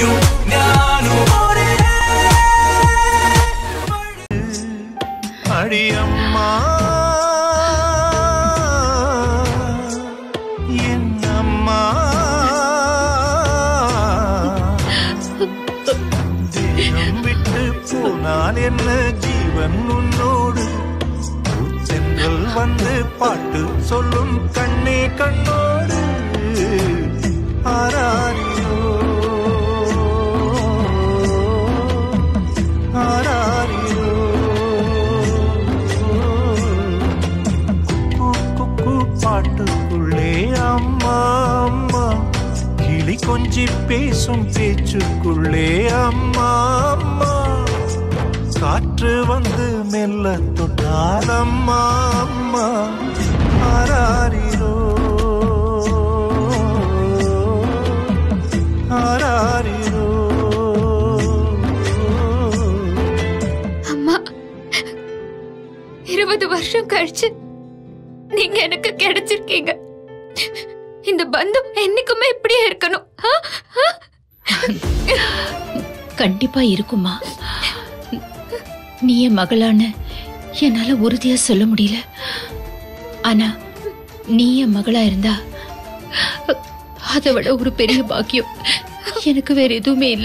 നീയും ഞാനും ഒരേ அடியம்மா என்னம்மா தேகம் விட்டு போனால் என்ன ஜீவன் உன்னோடு சென்றல் வந்து பாட்டு சொல்லும் கண்ணே கண்ணோடு ஆராரியோ ஆராரியோ குக்கு பாட்டுக்குள்ளே அம்மா அம்மா கிளி கொஞ்சி பேசும் பேச்சுக்குள்ளே அம்மா அம்மா காற்று வந்து மெல்ல தொட்டால் அம்மா அம்மா ஆராரிரோ ஆராரிரோ அம்மா இருபது வருஷம் கழிச்சு நீங்க எனக்கு கிடைச்சிருக்கீங்க இந்த பந்தம் என்னைக்குமே இப்படியே இருக்கணும் ஆ? ஆ? கண்டிப்பா இருக்குமா நீ என் மகளான்னு என்னால உறுதியா சொல்ல முடியல ஆனா நீ என் மகளா இருந்தா அதை விட ஒரு பெரிய பாக்கியம் எனக்கு வேற எதுவுமே இல்ல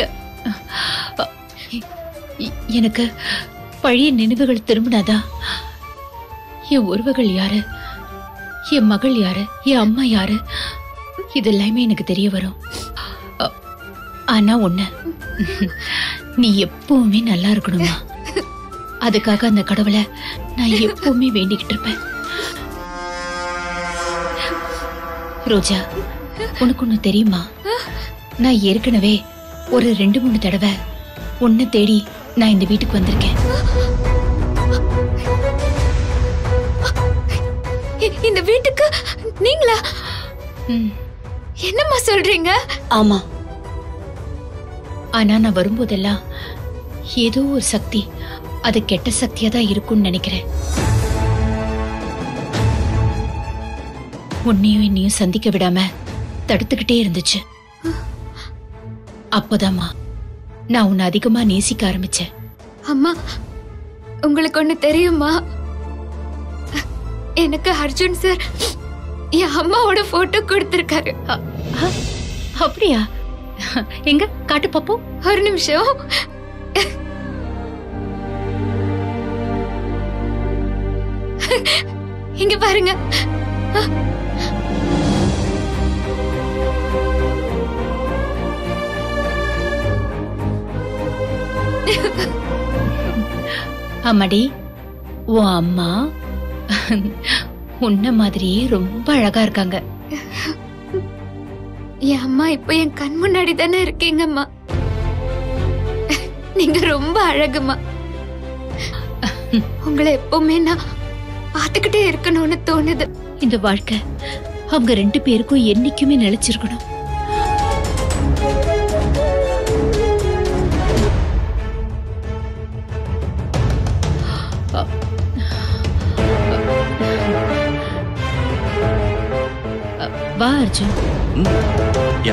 எ- எனக்கு பழைய நினைவுகள் திரும்பினாதான் என் உறவுகள் யாரு என் மகள் யாரு என் அம்மா யாரு இதெல்லாமே எனக்கு தெரிய வரும் அ- ஆனா ஒண்ணு நீ எப்பவுமே நல்லா இருக்கணுமா அதுக்காக அந்த கடவுளை நான் எப்பவுமே வேண்டிக்கிட்டு இருப்பேன் ரோஜா உனக்கு ஒண்ணு தெரியுமா நான் ஏற்கனவே ஒரு ரெண்டு மூணு தடவை உன்னை தேடி நான் இந்த வீட்டுக்கு வந்திருக்கேன் இ- இந்த வீட்டுக்கு நீங்களா ம். என்னம்மா சொல்றீங்க ஆமா ஆனா நான் வரும்போதெல்லாம் ஏதோ ஒரு சக்தி அது கெட்ட சக்தியா தான் இருக்கும்னு நினைக்கிறேன் உன்னையும் என்னையும் சந்திக்க விடாம தடுத்துக்கிட்டே இருந்துச்சு அப்போதாம்மா நான் உன்னை அதிகமா நேசிக்க ஆரம்பிச்சேன் அம்மா உங்களுக்கு ஒண்ணு தெரியுமா எனக்கு அர்ஜுன் சார் என் அம்மாவோட போட்டோ கொடுத்திருக்காரு அ- அ- அப்படியா எங்க காட்டு பாப்போம் ஒரு நிமிஷம் இங்க பாருங்க அம்மாடி உன் அம்மா உன்ன மாதிரியே ரொம்ப அழகா இருக்காங்க என் அம்மா இப்ப என் கண் முன்னாடி தானே இருக்கீங்கம்மா நீங்க ரொம்ப அழகுமா உங்களை எப்பவுமே நான் பாத்துக்கிட்டே இருக்கணும்னு தோணுது இந்த வாழ்க்கை அவங்க ரெண்டு பேருக்கும் என்னைக்குமே நிலைச்சிருக்கணும் அ- அ- வா அர்ஜுன் ம். யா.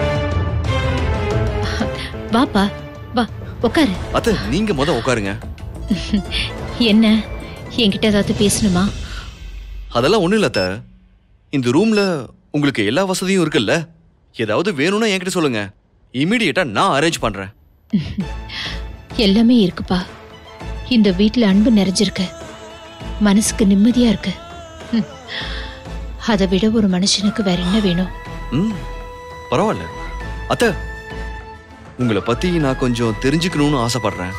வாப்பா வா உட்காரு அத்தை நீங்க முத உட்காருங்க என்ன என்கிட்ட ஏதாவது பேசணுமா அதெல்லாம் ஒண்ணும் இல்ல அத்தை இந்த ரூம்ல உங்களுக்கு எல்லா வசதியும் இருக்குல்ல ஏதாவது வேணும்னா என்கிட்ட சொல்லுங்க இமீடியட்டா நான் அரேஞ்ச் பண்றேன் எல்லாமே இருக்குப்பா இந்த வீட்ல அன்பு நிறைஞ்சிருக்கு மனசுக்கு நிம்மதியா இருக்கு ம். அதை விட ஒரு மனுஷனுக்கு வேற என்ன வேணும் ம் பரவாயில்ல அத்தை உங்களை பத்தி நான் கொஞ்சம் தெரிஞ்சுக்கணும்னு ஆசைப்படுறேன்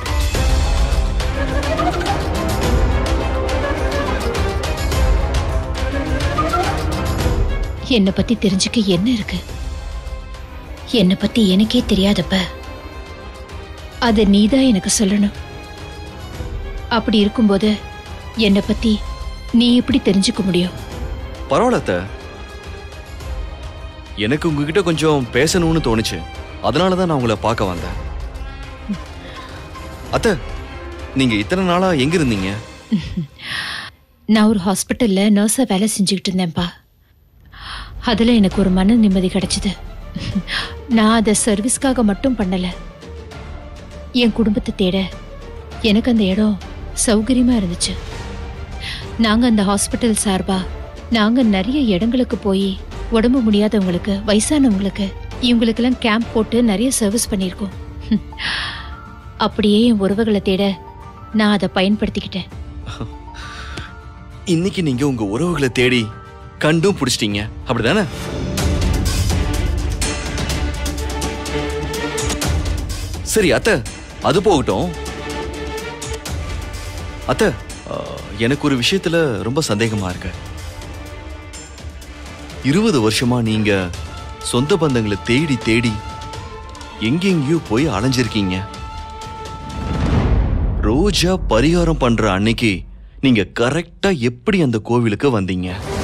என்னை பத்தி தெரிஞ்சுக்க என்ன இருக்கு என்னை பத்தி எனக்கே தெரியாதப்ப அத நீதான் எனக்கு சொல்லணும் அப்படி இருக்கும்போது என்னை பத்தி நீ எப்படி தெரிஞ்சுக்க முடியும் பரவாயில்ல அத்தை எனக்கு உங்ககிட்ட கொஞ்சம் பேசணும்னு தோணுச்சு அதனால தான் நான் உங்களை பார்க்க வந்தேன் அத்தை நீங்க இத்தனை நாளா எங்க இருந்தீங்க நான் ஒரு ஹாஸ்பிட்டல்ல நர்ஸா வேலை செஞ்சுக்கிட்டு இருந்தேன்ப்பா அதுல எனக்கு ஒரு மன நிம்மதி கிடைச்சது நான் அதை சர்வீஸ்க்காக மட்டும் பண்ணல என் குடும்பத்தை தேட எனக்கு அந்த இடம் சௌகரியமா இருந்துச்சு நாங்க அந்த ஹாஸ்பிட்டல் சார்பா நாங்க நிறைய இடங்களுக்கு போய் உடம்பு முடியாதவங்களுக்கு வயசானவங்களுக்கு இவங்களுக்கெல்லாம் கேம்ப் போட்டு நிறைய சர்வீஸ் பண்ணியிருக்கோம் ஹம். அப்படியே என் உறவுகளை தேட நான் அதை பயன்படுத்திக்கிட்டேன் இன்னைக்கு நீங்க உங்க உறவுகளை தேடி கண்டும் பிடிச்சிட்டீங்க அப்படிதானே சரி அத்தை அது போகட்டும் அத்தை ஆ, எனக்கு ஒரு விஷயத்துல ரொம்ப சந்தேகமா இருக்கு இருபது வருஷமா நீங்க சொந்த பந்தங்களை தேடி தேடி எங்கெங்கேயோ போய் அலைஞ்சிருக்கீங்க ரோஜா பரிகாரம் பண்ற அன்னைக்கு நீங்க கரெக்டா எப்படி அந்த கோவிலுக்கு வந்தீங்க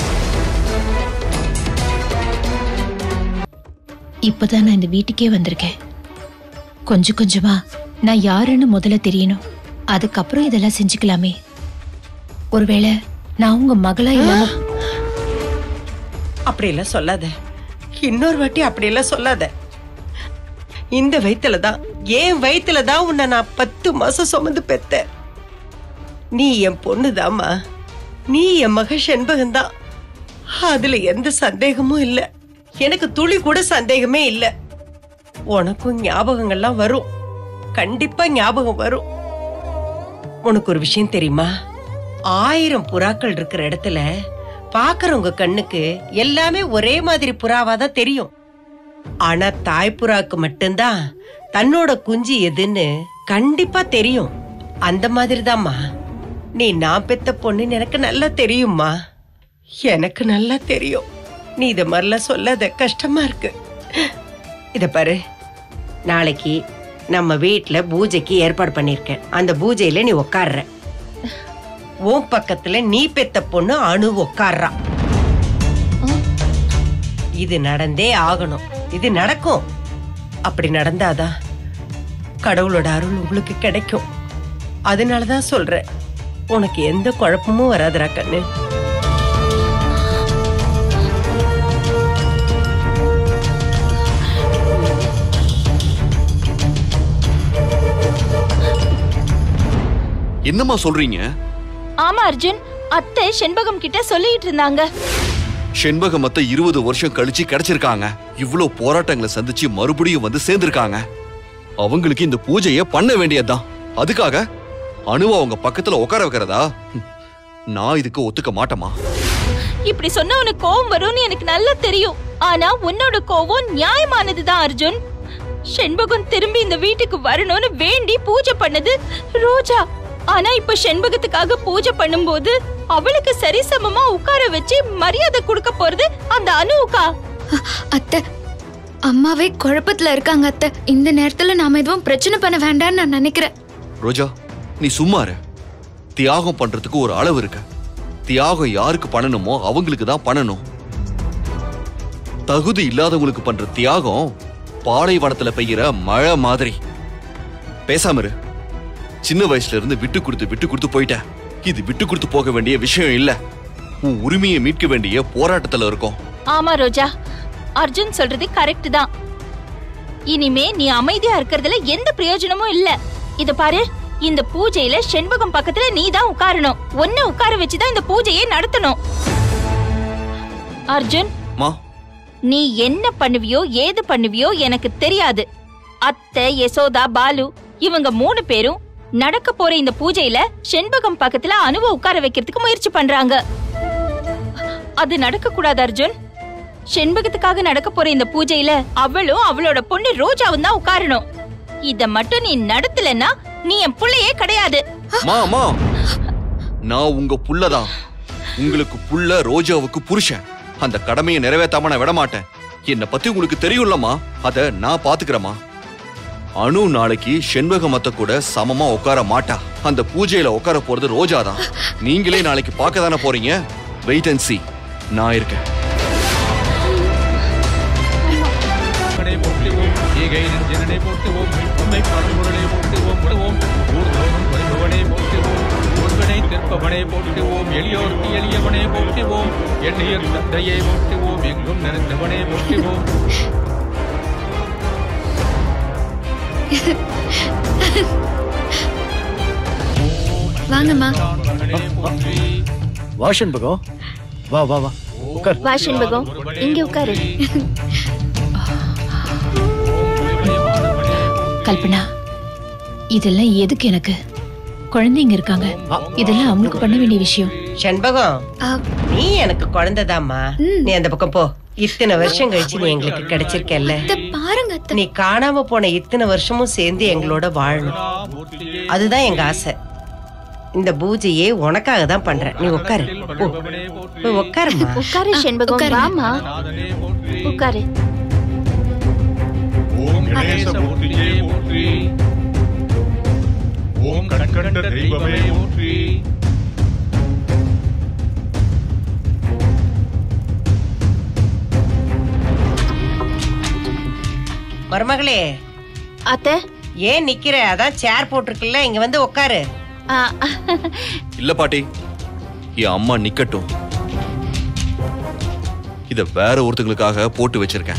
இப்பதான் நான் இந்த வீட்டுக்கே வந்திருக்கேன் கொஞ்சம் கொஞ்சமா நான் யாருன்னு முதல்ல தெரியணும் அதுக்கப்புறம் இதெல்லாம் செஞ்சுக்கலாமே ஒருவேளை நான் உங்க மகளா இல்லாம அப்படியெல்லாம் சொல்லாத இன்னொரு வாட்டி அப்படியெல்லாம் சொல்லாத இந்த வயித்துல தான் என் வயித்துல தான் உன்னை நான் பத்து மாசம் சுமந்து பெத்தேன் நீ என் பொண்ணுதாம்மா நீ என் மக செண்பகம்தான் அதுல எந்த சந்தேகமும் இல்ல எனக்கு துளி கூட சந்தேகமே இல்ல உனக்கும் ஞாபகங்கள்லாம் வரும் கண்டிப்பா ஞாபகம் வரும் உனக்கு ஒரு விஷயம் தெரியுமா ஆயிரம் புறாக்கள் இருக்கிற இடத்துல பாக்குறவங்க கண்ணுக்கு எல்லாமே ஒரே மாதிரி புறாவா தான் தெரியும் ஆனா தாய்ப்புறாக்கு மட்டும்தான் தன்னோட குஞ்சு எதுன்னு கண்டிப்பா தெரியும் அந்த மாதிரிதாம்மா நீ நான் பெத்த பொண்ணுன்னு எனக்கு நல்லா தெரியும்மா எனக்கு நல்லா தெரியும் நீ இத மாதிரிலாம் சொல்லாத கஷ்டமா இருக்கு இத பாரு நாளைக்கு நம்ம வீட்ல பூஜைக்கு ஏற்பாடு பண்ணிருக்கேன் அந்த பூஜையில நீ உட்கார்ற உன் பக்கத்துல நீ பெத்த பொண்ணு அணு உட்கார்றா இது நடந்தே ஆகணும் இது நடக்கும் அப்படி நடந்தாதான் கடவுளோட அருள் உங்களுக்கு கிடைக்கும் அதனாலதான் சொல்றேன் உனக்கு எந்த குழப்பமும் வராதுடா கண்ணு என்னம்மா சொல்றீங்க ஆமா அர்ஜுன் அத்தை செண்பகம் கிட்ட சொல்லிட்டு இருந்தாங்க செண்பக மத்த இருபது வருஷம் கழிச்சு கிடைச்சிருக்காங்க இவ்ளோ போராட்டங்களை சந்திச்சு மறுபடியும் வந்து சேர்ந்திருக்காங்க அவங்களுக்கு இந்த பூஜையை பண்ண வேண்டியதுதான் அதுக்காக அணுவ அவங்க பக்கத்துல உட்கார வைக்கிறதா ஹம், நான் இதுக்கு ஒத்துக்க மாட்டேமா இப்படி சொன்னா உனக்கு கோவம் வரும்னு எனக்கு நல்லா தெரியும் ஆனா உன்னோட கோவம் நியாயமானதுதான் அர்ஜுன் செண்பகம் திரும்பி இந்த வீட்டுக்கு வரணும்னு வேண்டி பூஜை பண்ணது ரோஜா ஆனா இப்ப செண்பகத்துக்காக பூஜை பண்ணும்போது அவளுக்கு சரிசமமா உட்கார வச்சு மரியாதை கொடுக்க போறது அந்த அனுவுக்கா அத்தை அம்மாவே குழப்பத்துல இருக்காங்க அத்தை இந்த நேரத்துல நாம எதுவும் பிரச்சனை பண்ண வேண்டாம்னு நான் நினைக்கிறேன் ரோஜா நீ சும்மா இரு தியாகம் பண்றதுக்கு ஒரு அளவு இருக்கு தியாகம் யாருக்கு பண்ணணுமோ அவங்களுக்கு தான் பண்ணணும் தகுதி இல்லாதவங்களுக்கு பண்ற தியாகம் பாலைவனத்துல பெய்கிற மழை மாதிரி பேசாம இரு சின்ன வயசுல இருந்து விட்டு கொடுத்து விட்டு கொடுத்து போயிட்ட இது விட்டு கொடுத்து போக வேண்டிய விஷயம் இல்ல உன் உரிமையை மீட்க வேண்டிய போராட்டத்துல இருக்கோம் ஆமா ரோஜா அர்ஜுன் சொல்றது கரெக்ட் தான் இனிமே நீ அமைதியா இருக்கிறதுல எந்த பிரயோஜனமும் இல்ல இத பாரு இந்த பூஜையில செண்பகம் பக்கத்துல நீ தான் உட்காரணும் ஒன்ன உட்கார வச்சுதான் இந்த பூஜையை நடத்தணும் அர்ஜுன் மா நீ என்ன பண்ணுவியோ ஏது பண்ணுவியோ எனக்கு தெரியாது அத்தை யசோதா பாலு இவங்க மூணு பேரும் நடக்க போற இந்த பூஜையில செண்பகம் பக்கத்துல அணுவ உட்கார வைக்கிறதுக்கு முயற்சி பண்றாங்க அது நடக்க கூடாது அர்ஜுன் செண்பகத்துக்காக நடக்க போற இந்த பூஜையில அவளும் அவளோட பொண்ணு ரோஜாவும் தான் உட்காரணும் இத மட்டும் நீ நடத்தலன்னா நீ என் புள்ளையே கிடையாது மா மா நான் உங்க புள்ளதான் உங்களுக்கு புள்ள ரோஜாவுக்கு புருஷன் அந்த கடமையை நிறைவேத்தாம நான் விட மாட்டேன் என்னை பத்தி உங்களுக்கு தெரியும்லம்மா அத நான் பாத்துக்கிறேம்மா அணு நாளைக்கு செண்பக மத்த கூட சமமா உட்கார மாட்டா அந்த பூஜையில உட்கார போறது ரோஜா தான் நீங்களே நாளைக்கு பார்க்க தானே போறீங்க வெயிட் அண்ட் see நான் இருக்கேன் மகனை போற்றுவோம் ஈகை நெஞ்சனனை போற்றுவோம் உண்மை பரம்பொருளை போற்றுவோம் விடுவோம் ஊர்தோறும் வருபவனை போற்றுவோம் ஒருவனை திருப்பவனை போற்றுவோம் எளியோர்க்கு எளியவனை போற்றுவோம் எண்ணியர் தந்தையை போற்றுவோம் எங்கும் நிறைந்தவனை போற்றுவோம் வாங்கம்மா வா செண்பகம் வா வா வா உட்கார் வா செண்பகம் இங்க உட்காரு கல்பனா இதெல்லாம் எதுக்கு எனக்கு குழந்தைங்க இருக்காங்க இதெல்லாம் அவங்களுக்கு பண்ண வேண்டிய விஷயம் செண்பகம் ஆ, நீ எனக்கு குழந்தைதாம்மா நீ அந்த பக்கம் போ இத்தனை வருஷம் கழிச்சு நீ எங்களுக்கு கிடைச்சிருக்கல்ல அத்தை, பாருங்க அத்தை. நீ காணாம போன இத்தனை வருஷமும் சேர்ந்து எங்களோட வாழணும் அதுதான் எங்க ஆசை இந்த பூஜையே உனக்காக தான் பண்றேன் நீ உட்காரு போ. போய் உட்காருமா உட்காரு செண்பகம் உட்காருங்க. வாமா உட்காரு ஓம் கணேச மூர்த்தியே போற்றி ஓம் கண்கண்ட தெய்வமே போற்றி மருமகளே அத்தை ஏன் நிக்கிற அதான் சேர் போட்டிருக்குல்ல இங்க வந்து உட்காரு ஆ, இல்ல பாட்டி என் அம்மா நிக்கட்டும் இத வேற ஒருத்தங்களுக்காக போட்டு வச்சிருக்கேன்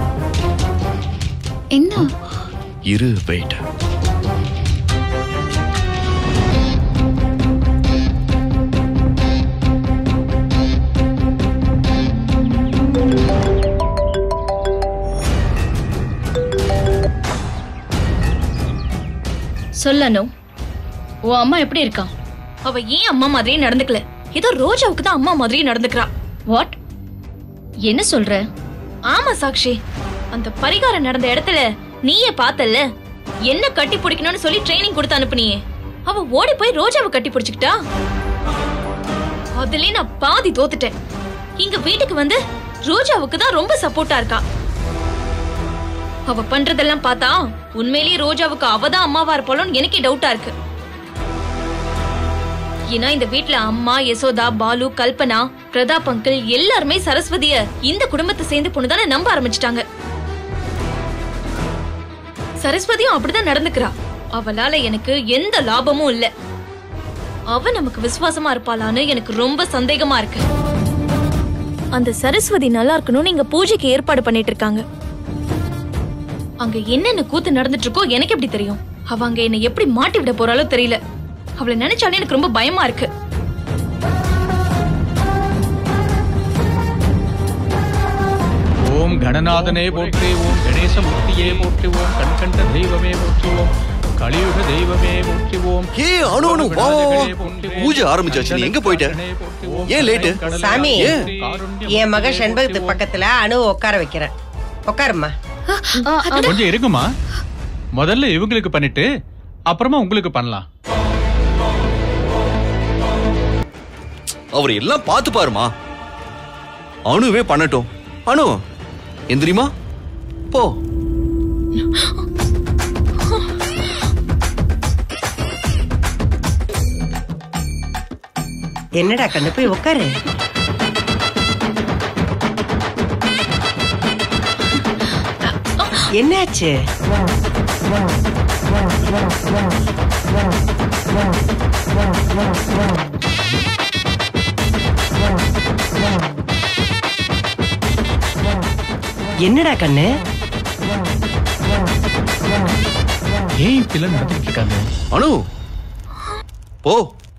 என்ன இரு வெயிட் சொல்லணும் உன் அம்மா எப்படி இருக்கா அவ ஏன் அம்மா மாதிரியே நடந்துக்கல ஏதோ ரோஜாவுக்கு தான் அம்மா மாதிரியே நடந்துக்கிறா வாட் என்ன சொல்ற ஆமா சாக்ஷி அந்த பரிகாரம் நடந்த இடத்துல நீயே பார்த்தல்ல என்ன கட்டி பிடிக்கணும்னு சொல்லி ட்ரைனிங் கொடுத்து அனுப்புனியே அவ ஓடி போய் ரோஜாவை கட்டி பிடிச்சுக்கிட்டா அதுலயே நான் பாதி தோத்துட்டேன் இங்க வீட்டுக்கு வந்து ரோஜாவுக்கு தான் ரொம்ப சப்போர்ட்டா இருக்கா அவ பண்றதெல்லாம் பார்த்தா உண்மையிலேயே ரோஜாவுக்கு அவ தான் அம்மாவா இருப்பாளோன்னு எனக்கே டவுட்டா இருக்கு ஏன்னா இந்த வீட்ல அம்மா யசோதா பாலு கல்பனா பிரதாப் அங்கிள் எல்லாருமே சரஸ்வதிய இந்த குடும்பத்தை சேர்ந்து பொண்ணுதானே நம்ப ஆரம்பிச்சிட்டாங்க சரஸ்வதியும் அப்படிதான் நடந்துக்கிறா அவளால எனக்கு எந்த லாபமும் இல்ல அவ நமக்கு விசுவாசமா இருப்பாளான்னு எனக்கு ரொம்ப சந்தேகமா இருக்கு அந்த சரஸ்வதி நல்லா இருக்கணும்னு இங்க பூஜைக்கு ஏற்பாடு பண்ணிட்டு இருக்காங்க அங்க என்னென்ன கூத்து நடந்துட்டு இருக்கோ எனக்கு எப்படி தெரியும் அவ அங்க என்ன எப்படி மாட்டி விட போறாளோ தெரியல அவளை நினைச்சாலே எனக்கு ரொம்ப பயமா இருக்கு ஓம் கணநாதனே போற்றி ஓம் கணேச மூர்த்தியே போற்றி ஓம் கண்கண்ட தெய்வமே போற்றி ஓம் கலியுக தெய்வமே போற்றி ஓம் ஏ அனு அனு வா வா, வா. பூஜை ஆரம்பிச்சாச்சு நீ எங்க போயிட்ட ஏன் லேட்டு சாமி ஏன்? என் மக செண்பகத்துக்கு பக்கத்துல அணு உட்கார வைக்கிறேன் உட்காருமா கொஞ்சம் இருக்குமா முதல்ல இவங்களுக்கு பண்ணிட்டு அப்புறமா உங்களுக்கு பண்ணலாம் அவர் எல்லாம் பார்த்து பாருமா அணுவே பண்ணட்டும் அனு எந்திரிமா போ என்னடா கண்ணு போய் உட்காரு என்னாச்சு என்னடா கண்ணு ஏன் இப்படிலாம் நடந்துட்டு இருக்காங்க அனு போ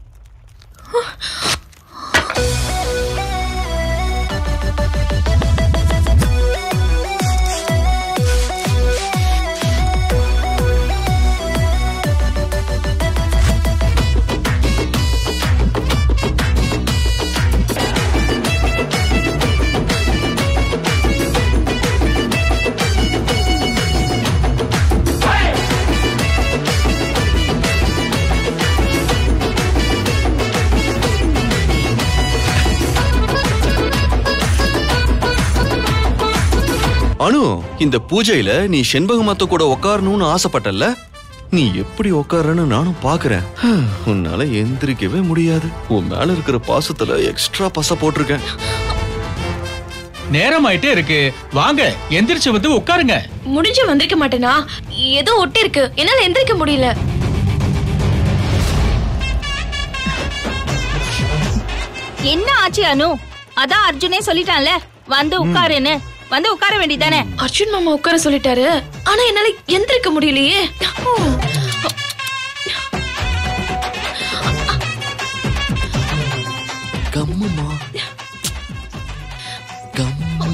அனு இந்த பூஜையில நீ செண்பகமத்த கூட உட்காரணும்னு ஆசைப்பட்டல்ல நீ எப்படி உட்காரன்னு நானும் பாக்குறேன் உன்னால எந்திரிக்கவே முடியாது உன் மேல இருக்கிற பாசத்துல எக்ஸ்ட்ரா பச போட்டிருக்கேன் நேரம் ஆயிட்டே இருக்கு வாங்க எந்திரிச்சு வந்து உட்காருங்க முடிஞ்சு வந்திருக்க மாட்டேனா ஏதோ ஒட்டி இருக்கு என்னால எந்திரிக்க முடியல என்ன ஆச்சு அனு அதான் அர்ஜுனே சொல்லிட்டான்ல வந்து உட்காருன்னு வந்து உட்கார வேண்டியதானே அர்ஜுன் மாமா உட்கார சொல்லிட்டாரு ஆனா என்னால எந்திரிக்க முடியலையே கம்முமா கம்மு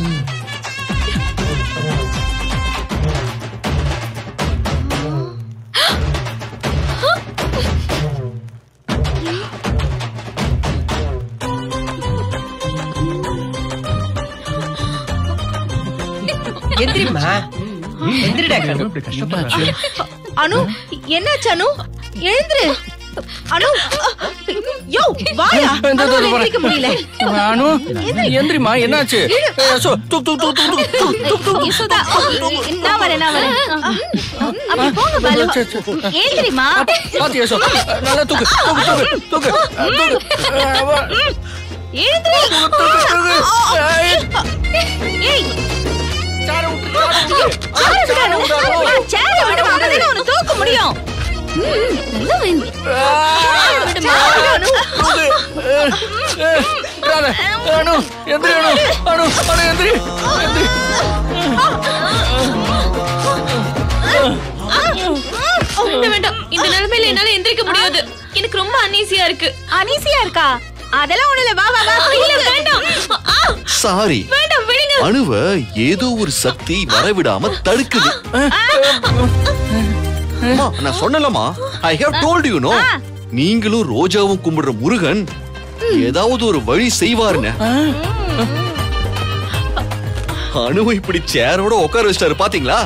எந்திரிமா எந்திரிடா கண்ணு அனு என்னாச்சு அனு எழுந்துரு அனு யோ வாயா அனு எழுந்திருக்க முடியல அனு எந்திரிமா என்னாச்சு யசோ, தூக்கு, தூக்கு, தூக்கு, தூக்கு, தூக்கு, தூக்கு, தூக்கு. யசோதா நான் வரேன் நான் வரேன் அப்படி போங்க பாலு எழுந்திரிமா பாத்து, யசோ. நல்லா தூக்கு, தூக்கு, தூக்கு, தூக்கு, தூக்கு. ஆ, வா. எழுந்திரி ஏய், ஏய் சாரை விட்டு, சாரை விட்டு. சேர விடு அனு சேர விடு அப்பதான் உன்னை தூக்க முடியும் ஆ, தூக்கு. ஏய், ஏய், விடாத. அனு, எந்திரி, அனு. அனு, அனு, எந்திரி, எந்திரி. வேண்டாம் வேண்டாம் இந்த நிலைமையில என்னால எந்திரிக்க முடியாது எனக்கு ரொம்ப அன்னீசியா இருக்கு அனீசியா இருக்கா அதெல்லாம் ஒண்ணுல வா வா வா இல்ல வேண்டாம் ஆ, சாரி வேண்டாம் விடுங்க அணுவ ஏதோ ஒரு சக்தி வரவிடாம தடுக்குது அம்மா, நான் சொன்னலமா I have told you no நீங்களும் ரோஜாவும் கும்பிடுற முருகன் ஏதாவது ஒரு வழி செய்வாருன்னு அணுவை இப்படி சேரோட உட்கார வச்சிட்டாரு பாத்தீங்களா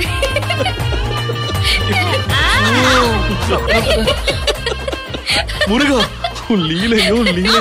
முருகா உன் லீலையோ லீலை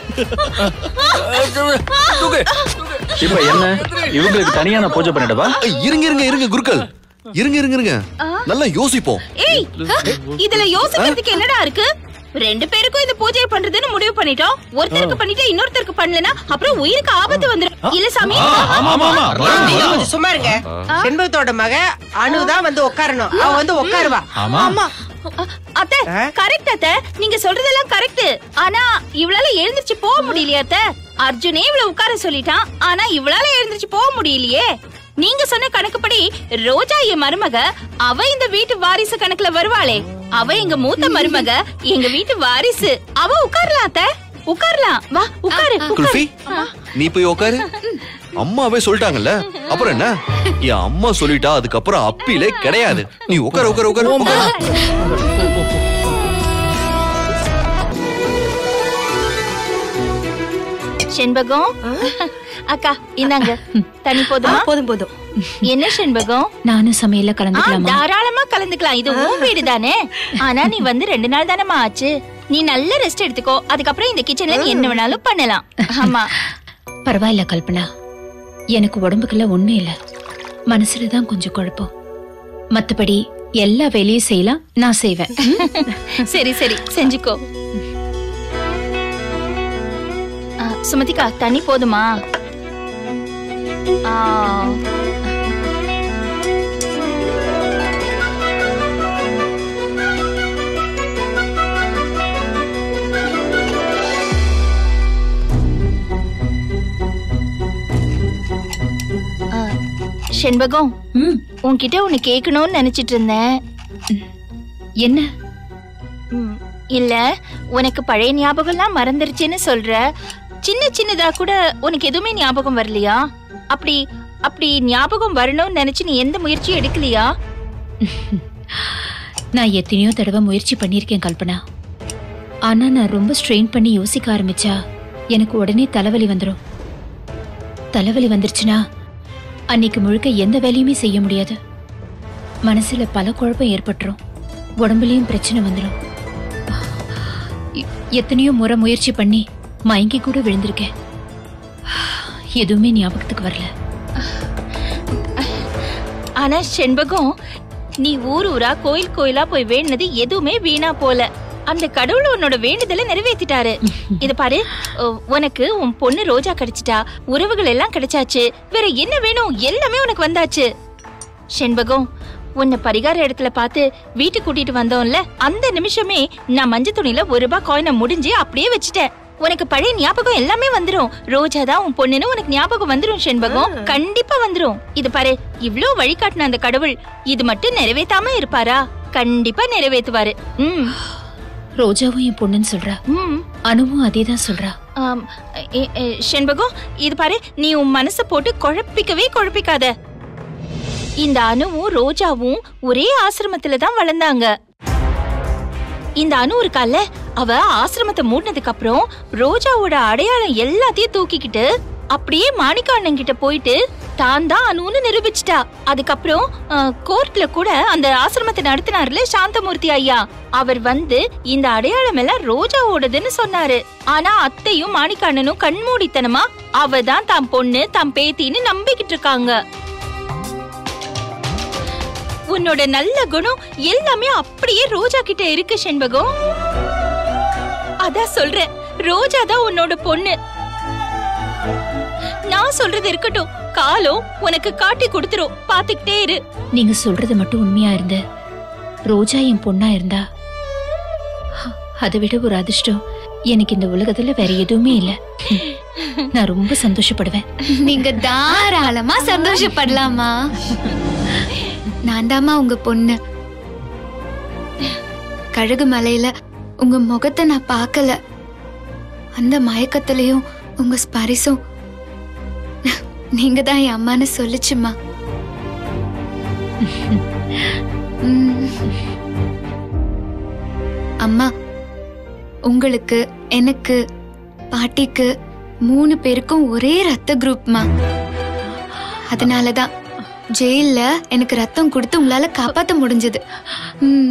தூக்கு. இப்ப என்ன இவங்களுக்கு தனியா நான் பூஜை பண்ணிடவா ஐய், இருங்க இருங்க இருங்க குருக்கள் இருங்க இருங்க இருங்க நல்லா யோசிப்போம் ஏய் இதுல யோசிக்கிறதுக்கு என்னடா இருக்கு ரெண்டு பேருக்கும் இந்த பூஜையை பண்றதுன்னு முடிவு பண்ணிட்டோம் ஒருத்தருக்கு பண்ணிட்டு இன்னொருத்தருக்கு பண்ணலனா அப்புறம் உயிருக்கு ஆபத்து வந்துரும் இல்ல சாமி ஆமா ஆமா நீங்க கொஞ்சம் சும்மா இருங்க செண்பகத்தோட மக அனுதான் வந்து உட்காரணும் அவ வந்து உட்காருவா ஆமா அ- அத்தை கரெக்ட் அத்தை நீங்க சொல்றதெல்லாம் கரெக்ட் ஆனா இவளால எழுந்திருச்சு போக முடியலையா அத்தை அர்ஜுனே இவள உட்கார சொல்லிட்டான் ஆனா இவளால எழுந்திருச்சு போக முடியலையே நீங்க சொன்ன கணக்குப்படி ரோஜா என் மருமக அவ இந்த வீட்டு வாரிசு கணக்குல வருவாளே அவ எங்க மூத்த மருமக எங்க வீட்டு வாரிசு அவ உட்காரலாம் அத்தை உட்காரலாம் வா உட்காரு குல்ஃபி நீ போய் உட்காரு அம்மாவே சொல்லிட்டாங்கல்ல அப்புறம் என்ன என் அம்மா சொல்லிட்டா அதுக்கப்புறம் அப்பிலே கிடையாது நீ உட்கார உட்கார உட்கார உட்காரு. செண்பகம் அக்கா இந்தாங்க தனி போதுமா போதும் போதும் என்ன செண்பகம் நானும் சமையல்ல ஆ, கலந்துக்கலாமா தாராளமா கலந்துக்கலாம் இது உன் வீடு தானே ஆனா நீ வந்து ரெண்டு நாள் தானேமா ஆச்சு நீ நல்ல ரெஸ்ட் எடுத்துக்கோ அதுக்கப்புறம் இந்த கிச்சன்ல நீ என்ன வேணாலும் பண்ணலாம் ஆமா பரவாயில்ல கல்பனா எனக்கு உடம்புக்குள்ள ஒண்ணும் இல்ல மனசுல தான் கொஞ்சம் குழப்பம் மத்தபடி எல்லா வேலையும் செய்யலாம் நான் செய்வேன் சரி சரி செஞ்சுக்கோ ஆ, சுமதிக்கா தண்ணி போதுமா ஆ, ஆ, செண்பகம் ம், உன்கிட்ட ஒன்னு கேட்கணும்னு நினைச்சிட்டு இருந்தேன் என்ன ம், இல்ல உனக்கு பழைய ஞாபகம்லாம் மறந்துருச்சுன்னு சொல்ற சின்ன சின்னதா கூட உனக்கு எதுவுமே ஞாபகம் வரலையா அப்படி அப்படி ஞாபகம் வரணும்னு நினைச்சு நீ எந்த முயற்சியும் எடுக்கலையா நான் எத்தனையோ தடவை முயற்சி பண்ணியிருக்கேன் கல்பனா ஆனா நான் ரொம்ப ஸ்ட்ரெயின் பண்ணி யோசிக்க ஆரம்பிச்சா எனக்கு உடனே தலைவலி வந்துடும் தலைவலி வந்துருச்சுன்னா அன்னைக்கு முழுக்க எந்த வேலையுமே செய்ய முடியாது மனசுல பல குழப்பம் ஏற்பட்டுரும் உடம்புலயும் பிரச்சனை வந்துடும் எ- எத்தனையோ முறை முயற்சி பண்ணி மயங்கி கூட விழுந்திருக்கேன் எதுவுமே ஞாபகத்துக்கு வரல ஆனா செண்பகம் நீ ஊர் ஊரா கோயில் கோயிலா போய் வேண்டினது எதுவுமே வீணா போல அந்த கடவுள் உன்னோட வேண்டுதலை நிறைவேத்திட்டாரு இது பாரு உ- உனக்கு உன் பொண்ணு ரோஜா கிடைச்சிட்டா உறவுகள் எல்லாம் கிடைச்சாச்சு வேற என்ன வேணும் எல்லாமே உனக்கு வந்தாச்சு செண்பகம் உன்னை பரிகார இடத்துல பார்த்து வீட்டுக்கு கூட்டிட்டு வந்தோம்ல அந்த நிமிஷமே நான் மஞ்சள் துணியில ஒரு ரூபாய் காயினை முடிஞ்சு அப்படியே வச்சுட்டேன் உனக்கு பழைய ஞாபகம் எல்லாமே வந்துரும் ரோஜா தான் உன் பொண்ணுன்னு உனக்கு ஞாபகம் வந்துரும் செண்பகம் கண்டிப்பா வந்துரும் இது பாரு இவ்ளோ வழிகாட்டின அந்த கடவுள் இது மட்டும் நிறைவேத்தாம இருப்பாரா கண்டிப்பா நிறைவேத்துவாரு ம் ரோஜாவும் என் பொண்ணுன்னு சொல்றா ம் அனுவும் அதே தான் சொல்றா ஆம், எ- எ- செண்பகம் இது பாரு நீ உன் மனச போட்டு குழப்பிக்கவே குழப்பிக்காத இந்த அணுவும் ரோஜாவும் ஒரே ஆசிரமத்துல தான் வளர்ந்தாங்க இந்த அணு இருக்கால அவ ஆசிரமத்தை மூடினதுக்கு அப்புறம் ரோஜாவோட அடையாளம் எல்லாத்தையும் தூக்கிக்கிட்டு அப்படியே மாணிக்க அண்ணன் கிட்ட போயிட்டு தான் தான் அணுன்னு நிரூபிச்சிட்டா அதுக்கப்புறம் அஹ், கோர்ட்ல கூட அந்த ஆசிரமத்தை நடத்தினார்ல சாந்தமூர்த்தி ஐயா அவர் வந்து இந்த அடையாளம் எல்லாம் ரோஜாவோடதுன்னு சொன்னாரு ஆனா அத்தையும் மாணிக்க அண்ணனும் கண்மூடித்தனமா அவ தான் தான் பொண்ணு தான் பேத்தின்னு நம்பிக்கிட்டு இருக்காங்க உன்னோட நல்ல குணம் எல்லாமே அப்படியே ரோஜா கிட்ட இருக்கு செண்பகம் அதான் சொல்றேன் ரோஜா தான் உன்னோட பொண்ணு நான் சொல்றது இருக்கட்டும் காலம் உனக்கு காட்டி கொடுத்துரும் பாத்துக்கிட்டே இரு நீங்க சொல்றது மட்டும் உண்மையா இருந்த ரோஜா என் பொண்ணா இருந்தா ஹ, அதை விட ஒரு அதிர்ஷ்டம் எனக்கு இந்த உலகத்துல வேற எதுவுமே இல்ல ம், நான் ரொம்ப சந்தோஷப்படுவேன் நீங்க தாராளமா சந்தோஷப்படலாமா நான் தாம்மா உங்க பொண்ணு கழுகு மலையில உங்க முகத்தை நான் பார்க்கல அந்த மயக்கத்திலையும் உங்க ஸ்பரிசம் நீங்க தான் என் அம்மான்னு சொல்லுச்சுமா ம். அம்மா உங்களுக்கு எனக்கு பாட்டிக்கு மூணு பேருக்கும் ஒரே ரத்த குரூப்மா அதனாலதான் ஜெயில்ல எனக்கு ரத்தம் கொடுத்து உங்களால காப்பாத்த முடிஞ்சது ம்.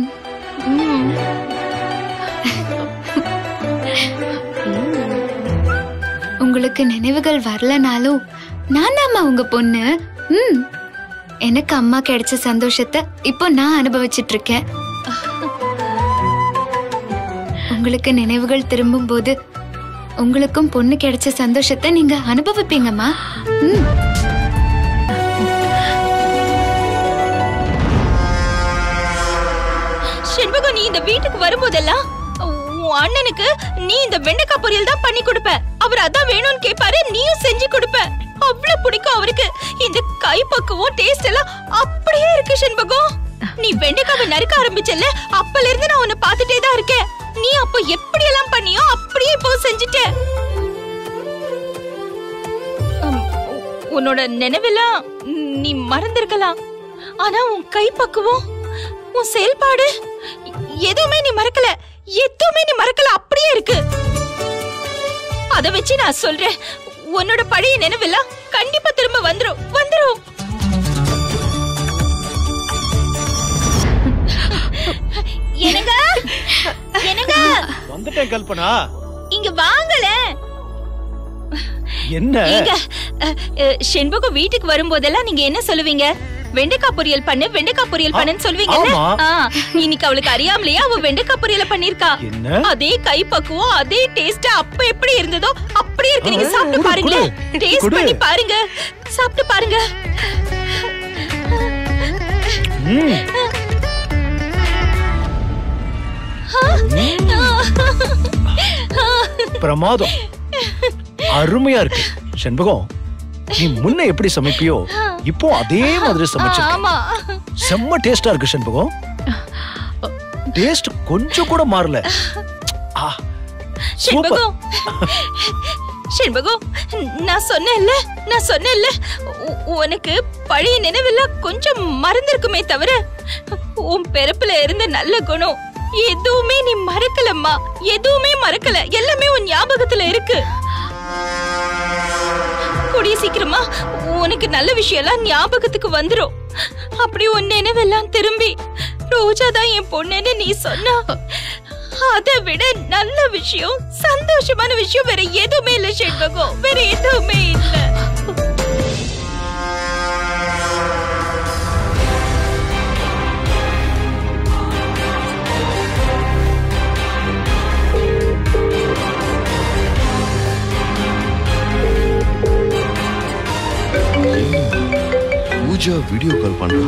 உங்களுக்கு நினைவுகள் வரலனாலும் நான் தாம்மா உங்க பொண்ணு ம் எனக்கு அம்மா கிடைச்ச சந்தோஷத்தை இப்போ நான் அனுபவிச்சிட்டு இருக்கேன் உங்களுக்கு நினைவுகள் திரும்பும் போது உங்களுக்கும் பொண்ணு கிடைச்ச சந்தோஷத்தை நீங்க அனுபவிப்பீங்கம்மா ம் செண்பகம் நீ இந்த வீட்டுக்கு வரும்போதெல்லாம் உன் அண்ணனுக்கு நீ இந்த வெண்டைக்காய் பொரியல் தான் பண்ணி கொடுப்ப அவர் அதான் வேணும்னு கேட்பாரு நீயும் செஞ்சு கொடுப்ப அவ்வளவு பிடிக்கும் அவருக்கு இந்த கை பக்குவம் டேஸ்ட் எல்லாம் அப்படியே இருக்கு செண்பகம் நீ வெண்டைக்காவை நறுக்க ஆரம்பிச்சல அப்பல இருந்து நான் உன்னை பார்த்துட்டே தான் இருக்கேன் நீ அப்ப எப்படி எல்லாம் பண்ணியோ அப்படியே இப்போ செஞ்சுட்ட உம், உன்னோட நினைவெல்லாம் நீ மறந்திருக்கலாம் ஆனா உன் கை பக்குவம் உன் செயல்பாடு எதுவுமே நீ மறக்கல எதுவுமே நீ மறக்கல அப்படியே இருக்கு அத வச்சு நான் சொல்றேன் உன்னோட பழைய நினைவெல்லாம் கண்டிப்பா திரும்ப வந்துரும் வந்துரும் என்னங்க என்னங்க வந்துட்டேன் கல்பனா இங்க வாங்கல என்ன ஏங்க அஹ், அஹ், செண்பகம் வீட்டுக்கு வரும்போதெல்லாம் நீங்க என்ன சொல்லுவீங்க வெண்டைக்காய் பொரியல் பண்ணு வெண்டைக்காய் பொரியல் பண்ணுன்னு சொல்லுவீங்கல்ல ஆமா. ஆ, இன்னைக்கு அவளுக்கு அறியாமலேயே அவ வெண்டைக்காய் பொரியல பண்ணிருக்கா என்ன? அதே கை பக்குவம் அதே டேஸ்ட் அப்ப எப்படி இருந்ததோ அப்படியே இருக்கு நீங்க ஆ, சாப்பிட்டு குடு, பாருங்களேன் குடு. டேஸ்ட் குடு. பண்ணி பாருங்க சாப்பிட்டு பாருங்க ம், பிரமாதம் அருமையா இருக்கு செண்பகம் நீ முன்ன எப்படி சமைப்பியோ இப்போ அதே மாதிரி சமைச்சிருக்க ஆமா செம்ம டேஸ்டா இருக்கு செண்பகம் டேஸ்ட் கொஞ்சம் கூட மாறல ஆ, சூப்பர் செண்பகம் செண்பகம் நான் சொன்னேன்ல நான் சொன்னேன்ல உ- உனக்கு பழைய நினைவெல்லாம் கொஞ்சம் மறந்திருக்குமே தவிர உன் பிறப்புல இருந்த நல்ல குணம் எதுவுமே நீ மறக்கலம்மா எதுவுமே மறக்கல எல்லாமே உன் ஞாபகத்துல இருக்கு கூடிய சீக்கிரமா உனக்கு நல்ல விஷயம் எல்லாம் ஞாபகத்துக்கு வந்துரும் அப்படி உன் நினைவெல்லாம் திரும்பி ரோஜா தான் என் பொண்ணுன்னு நீ சொன்னா அதை விட நல்ல விஷயம் சந்தோஷமான விஷயம் வேற எதுவுமே இல்ல செண்பகம் வேற எதுவுமே இல்ல பூஜா வீடியோ கால் பண்றா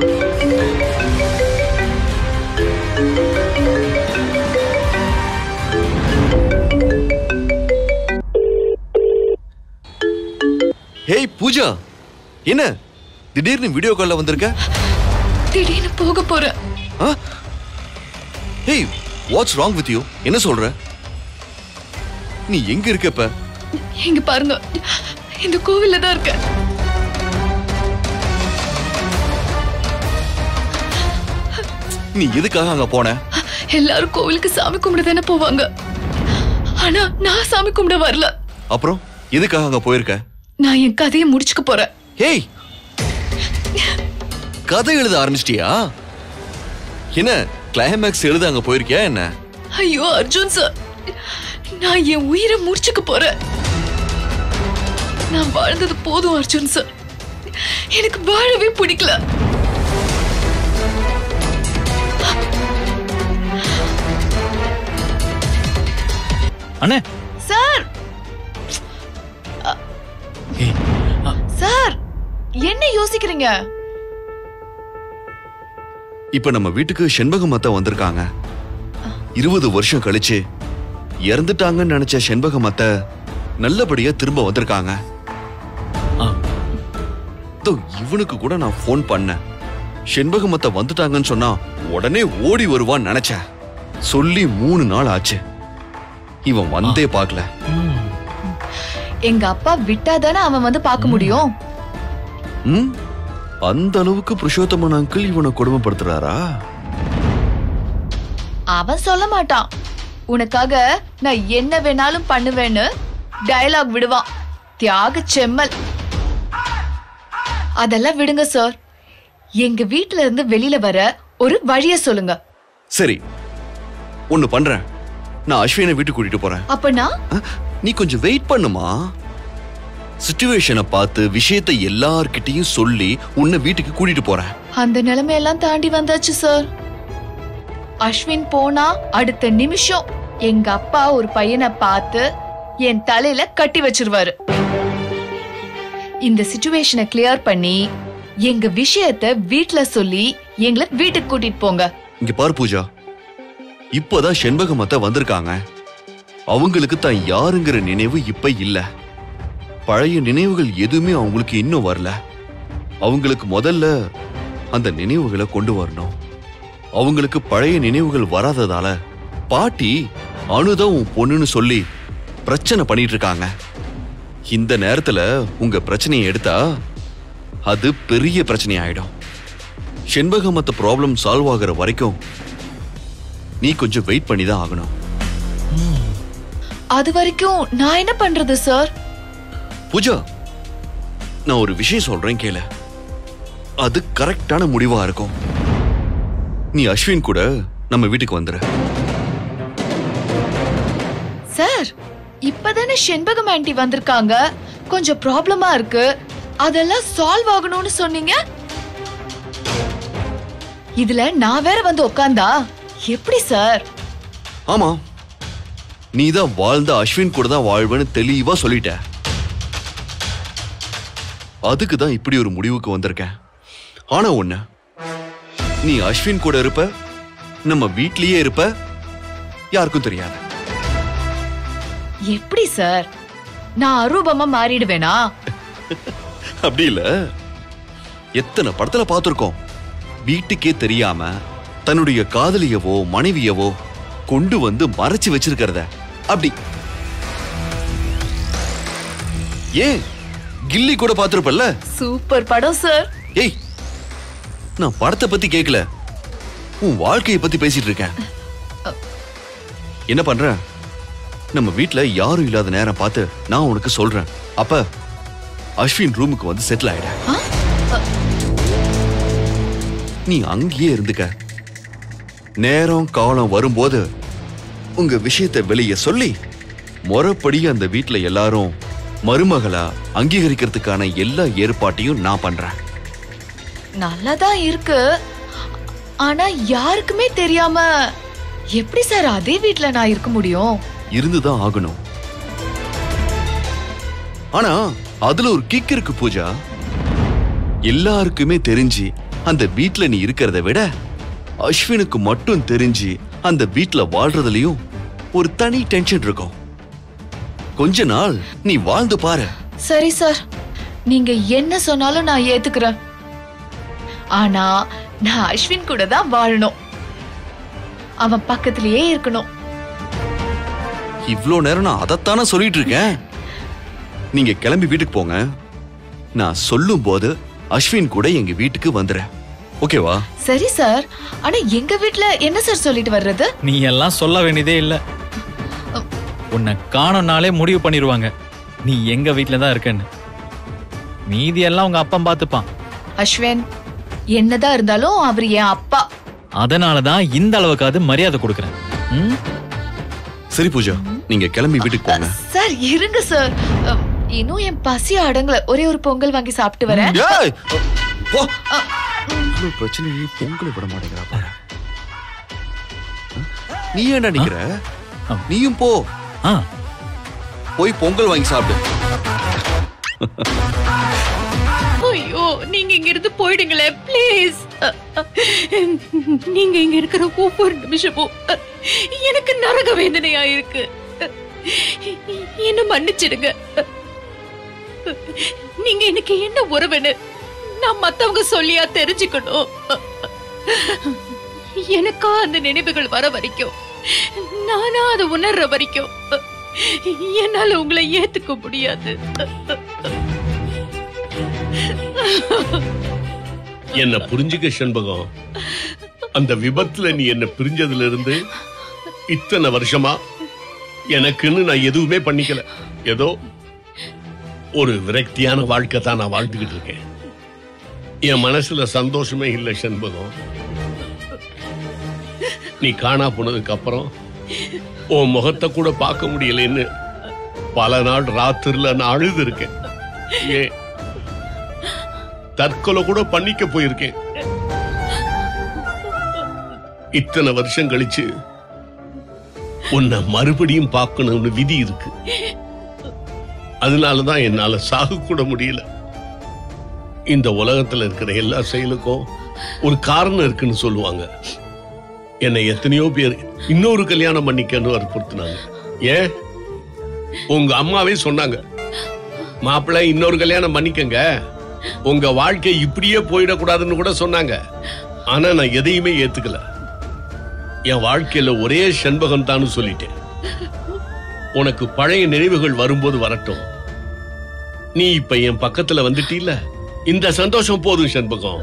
ஹேய் பூஜா என்ன திடீர்னு வீடியோ கால்ல வந்திருக்க திடீர்னு போக போறேன் ஆ? Hey what's wrong with you என்ன சொல்ற நீ எங்க இருக்க இப்ப இங்க பாருங்க இந்த கோவில்ல தான் இருக்கேன் நீ எதுக்காக அங்க போன எல்லாரும் கோவிலுக்கு சாமி கும்பிட தானே போவாங்க ஆனா நான் சாமி கும்பிட வரல அப்புறம் எதுக்காக அங்க போயிருக்க நான் என் கதையை முடிச்சுக்க போறேன் ஹேய் கதை எழுத ஆரம்பிச்சிட்டியா என்ன கிளைமேக்ஸ் எழுத அங்க போயிருக்கியா என்ன ஐயோ அர்ஜுன் சார் நான் என் உயிரை முடிச்சுக்க போறேன் நான் வாழ்ந்தது போதும் அர்ஜுன் சார் எனக்கு வாழவே பிடிக்கல அண்ணே சார் சார் என்ன யோசிக்கிறீங்க இப்ப நம்ம வீட்டுக்கு செண்பகம் அத்தை வந்திருக்காங்க இருபது வருஷம் கழிச்சு இறந்துட்டாங்கன்னு நினைச்ச செண்பகம் அத்தை நல்லபடியா திரும்ப வந்திருக்காங்க இதோ இவனுக்கு கூட நான் ஃபோன் பண்ணேன் செண்பகம் அத்தை வந்துட்டாங்கன்னு சொன்னா உடனே ஓடி வருவான்னு நினைச்சேன் சொல்லி மூணு நாள் ஆச்சு இவன் வந்தே பார்க்கல எங்க அப்பா விட்டாதானே அவன் வந்து பார்க்க முடியும் ம் அந்த அளவுக்கு புருஷோத்தமன் அங்கிள் இவனை கொடுமைப்படுத்துறாரா அவன் சொல்ல மாட்டான் உனக்காக நான் என்ன வேணாலும் பண்ணுவேன்னு டயலாக் விடுவான் தியாக செம்மல் அதெல்லாம் விடுங்க சார் எங்க வீட்ல இருந்து வெளியில வர ஒரு வழிய சொல்லுங்க சரி ஒண்ணு பண்றேன் நான் அஸ்வினை வீட்டுக்கு கூட்டிட்டு போறேன் அப்பனா நீ கொஞ்சம் வெயிட் பண்ணுமா சுச்சுவேஷனை பார்த்து விஷயத்தை எல்லார்கிட்டயும் சொல்லி உன்னை வீட்டுக்கு கூட்டிட்டு போறேன் அந்த நிலைமையெல்லாம் தாண்டி வந்தாச்சு சார் அஸ்வின் போனா அடுத்த நிமிஷம் எங்க அப்பா ஒரு பையனை பார்த்து என் தலையில கட்டி வச்சிருவாரு இந்த சிச்சுவேஷனை கிளியர் பண்ணி எங்க விஷயத்த வீட்ல சொல்லி எங்களை வீட்டுக்கு கூட்டிட்டு போங்க இங்க பாரு பூஜா இப்பதான் செண்பகம் அத்தை வந்திருக்காங்க அவங்களுக்கு தான் யாருங்கிற நினைவு இப்ப இல்ல பழைய நினைவுகள் எதுவுமே அவங்களுக்கு இன்னும் வரல அவங்களுக்கு முதல்ல அந்த நினைவுகளை கொண்டு வரணும் அவங்களுக்கு பழைய நினைவுகள் வராததால பாட்டி அனுதான் உன் பொண்ணுன்னு சொல்லி பிரச்சனை பண்ணிட்டு இருக்காங்க இந்த நேரத்துல உங்க பிரச்சனையை எடுத்தா அது பெரிய பிரச்சனை ஆயிடும் செண்பகமத்த ப்ராப்ளம் சால்வ் ஆகுற வரைக்கும் நீ கொஞ்சம் வெயிட் பண்ணி தான் ஆகணும் அது வரைக்கும் நான் என்ன பண்றது சார் பூஜா நான் ஒரு விஷயம் சொல்றேன் கேள அது கரெக்டான முடிவா இருக்கும் நீ அஸ்வின் கூட நம்ம வீட்டுக்கு வந்துரு சார் இப்பதானே செண்பகம் ஆண்டி வந்திருக்காங்க கொஞ்சம் ப்ராப்ளமா இருக்கு அதெல்லாம் சால்வ் ஆகணும்னு சொன்னீங்க இதுல நான் வேற வந்து உட்காந்தா எப்படி சார் ஆமா நீ தான் வாழ்ந்த அஸ்வின் கூட தான் வாழ்வேன்னு தெளிவா சொல்லிட்ட அதுக்கு தான் இப்படி ஒரு முடிவுக்கு வந்திருக்கேன் ஆனா ஒண்ணு நீ அஸ்வின் கூட இருப்ப நம்ம வீட்லயே இருப்ப யாருக்கும் தெரியாது எப்படி சார் நான் அரூபமா மாறிடுவேனா அப்படி இல்ல எத்தனை படத்துல பார்த்திருக்கோம் வீட்டுக்கே தெரியாம தன்னுடைய காதலியவோ மனைவியவோ கொண்டு வந்து மறைச்சு வச்சிருக்கிறத அப்படி ஏன் கில்லி கூட பார்த்திருப்பல்ல சூப்பர் படம் சார் ஏய் நான் படத்தை பத்தி கேட்கல உன் வாழ்க்கையை பத்தி பேசிட்டு இருக்கேன் என்ன பண்ற நம்ம வீட்ல யாரும் இல்லாத நேரம் பார்த்து நான் உனக்கு சொல்றேன் அப்ப அஸ்வின் ரூமுக்கு வந்து செட்டில் ஆயிட நீ அங்கேயே இருந்துக்க நேரம் காலம் வரும்போது உங்க விஷயத்தை வெளியே சொல்லி முறைப்படி அந்த வீட்ல எல்லாரும் மருமகளா அங்கீகரிக்கிறதுக்கான எல்லா ஏற்பாட்டையும் நான் பண்றேன் நல்லாதான் இருக்கு ஆனா யாருக்குமே தெரியாம எப்படி சார் அதே வீட்ல நான் இருக்க முடியும் இருந்துதான் ஆகணும் ஆனா அதுல ஒரு கிக் இருக்கு பூஜா எல்லாருக்குமே தெரிஞ்சு அந்த வீட்ல நீ இருக்கிறத விட அஸ்வினுக்கு மட்டும் தெரிஞ்சு அந்த வீட்ல வாழ்றதுலயும் ஒரு தனி டென்ஷன் இருக்கும் கொஞ்ச நாள் நீ வாழ்ந்து பாரு சரி சார் நீங்க என்ன சொன்னாலும் நான் ஏத்துக்கிறேன் ஆனா நான் அஸ்வின் கூட தான் வாழணும் அவன் பக்கத்திலேயே இருக்கணும் இவ்ளோ நேரம் நான் அதைத்தானே சொல்லிட்டு இருக்கேன் நீங்க கிளம்பி வீட்டுக்கு போங்க நான் சொல்லும் போது அஸ்வின் கூட எங்க வீட்டுக்கு வந்துடுறேன் ஓகேவா சரி சார் ஆனா எங்க வீட்ல என்ன சார் சொல்லிட்டு வர்றது நீ எல்லாம் சொல்ல வேண்டியதே இல்ல உன்னை காணும்னாலே முடிவு பண்ணிடுவாங்க நீ எங்க வீட்ல தான் இருக்கன்னு மீதி எல்லாம் உங்க அப்பா பார்த்துப்பான் அஸ்வின் என்னதான் இருந்தாலும் அவர் என் அப்பா அதனால தான் இந்த அளவுக்காவது மரியாதை கொடுக்குறேன் ம்? சரி பூஜா நீங்க கிளம்பி வீட்டுக்கு போங்க சார் இருங்க சார் அஹ், இன்னும் என் பசி அடங்கல ஒரே ஒரு பொங்கல் வாங்கி சாப்பிட்டு வரேன் ஏய், போ. இவ்வளவு பிரச்சனையே பொங்கலை விட மாட்டேங்கிறா பாரு நீ ஏன்டா நிக்கிற நீயும் போ போய் பொங்கல் வாங்கி சாப்பிடு ஐயோ நீங்க இங்க இருந்து போயிடுங்களேன் ப்ளீஸ் நீங்க இங்க இருக்கிற ஒவ்வொரு நிமிஷமும் எனக்கு நரக வேதனையா இருக்கு என்ன மன்னிச்சிடுங்க நீங்க எனக்கு என்ன உறவுன்னு நான் மத்தவங்க சொல்லியா தெரிஞ்சுக்கணும் எனக்கா அந்த நினைவுகள் வர வரைக்கும் நானா அதை உணர்ற வரைக்கும் என்னால உங்களை ஏத்துக்க முடியாது என்ன புரிஞ்சுக்க செண்பகம் அந்த விபத்துல நீ என்ன பிரிஞ்சதுல இருந்து இத்தனை வருஷமா எனக்குன்னு நான் எதுவுமே பண்ணிக்கல ஏதோ ஒரு விரக்தியான வாழ்க்கை தான் நான் வாழ்ந்துகிட்டு இருக்கேன் என் மனசுல சந்தோஷமே இல்லை செண்பகம் நீ காணா போனதுக்கு அப்புறம் உன் முகத்தை கூட பார்க்க முடியலன்னு பல நாள் ராத்திரில நான் அழுது இருக்கேன் ஏன் தற்கொலை கூட பண்ணிக்க போயிருக்கேன் இத்தனை வருஷம் கழிச்சு உன்னை மறுபடியும் பார்க்கணும்னு விதி இருக்கு அதனாலதான் என்னால சாக கூட முடியல இந்த உலகத்துல இருக்கிற எல்லா செயலுக்கும் ஒரு காரணம் இருக்குன்னு சொல்லுவாங்க என்னை எத்தனையோ பேர் இன்னொரு கல்யாணம் பண்ணிக்கன்னு வற்புறுத்தினாங்க ஏன் உங்க அம்மாவே சொன்னாங்க மாப்பிள்ளை இன்னொரு கல்யாணம் பண்ணிக்கங்க உங்க வாழ்க்கை இப்படியே போயிடக்கூடாதுன்னு கூட சொன்னாங்க ஆனா நான் எதையுமே ஏத்துக்கல என் வாழ்க்கையில ஒரே செண்பகம் தான் சொல்லிட்டேன் உனக்கு பழைய நினைவுகள் வரும்போது வரட்டும் நீ இப்ப என் பக்கத்துல வந்துட்டீல இந்த சந்தோஷம் போதும் செண்பகம்